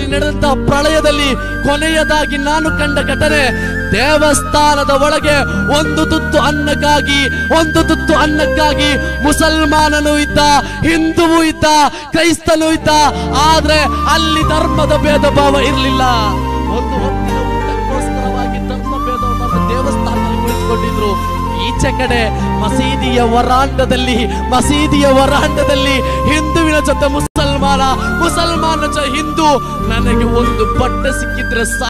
ನಡೆದಂತಹ ಪ್ರಳಯದಲ್ಲಿ ಕೊನೆಯದಾಗಿ ನಾನು ಕಂಡ ಘಟನೆ ದೇವಸ್ಥಾನದ ಒಳಗೆ ಒಂದು ತುತ್ತು ಅನ್ನಕ್ಕಾಗಿ ಒಂದು ತುತ್ತು ಅನ್ನಕ್ಕಾಗಿ ಮುಸಲ್ಮಾನನು ಇದ್ದ ಹಿಂದುವು ಇದ್ದ ಕ್ರೈಸ್ತನು ಇದ್ದ ಆದ್ರೆ ಅಲ್ಲಿ ಧರ್ಮದ ಭೇದ ಭಾವ ಇರಲಿಲ್ಲ ಒಂದು ಹೊತ್ತಿನ ಊಟಕ್ಕೋಸ್ಕರವಾಗಿ ಧರ್ಮ ಭೇದವನ್ನು ದೇವಸ್ಥಾನದಲ್ಲಿ ಕುಳಿತುಕೊಂಡಿದ್ರು ಈಚೆ ಕಡೆ ಮಸೀದಿಯ ವರಾಂಡದಲ್ಲಿ ಮಸೀದಿಯ ವರಾಂಡದಲ್ಲಿ ಹಿಂದುವಿನ ಜೊತೆ ಮುಸಲ್ಮಾನ ಮುಸಲ್ಮಾನ ಜೊತೆ ಹಿಂದೂ ನನಗೆ ಒಂದು ಬಟ್ಟೆ ಸಿಕ್ಕಿದ್ರೆ ಸಾಕು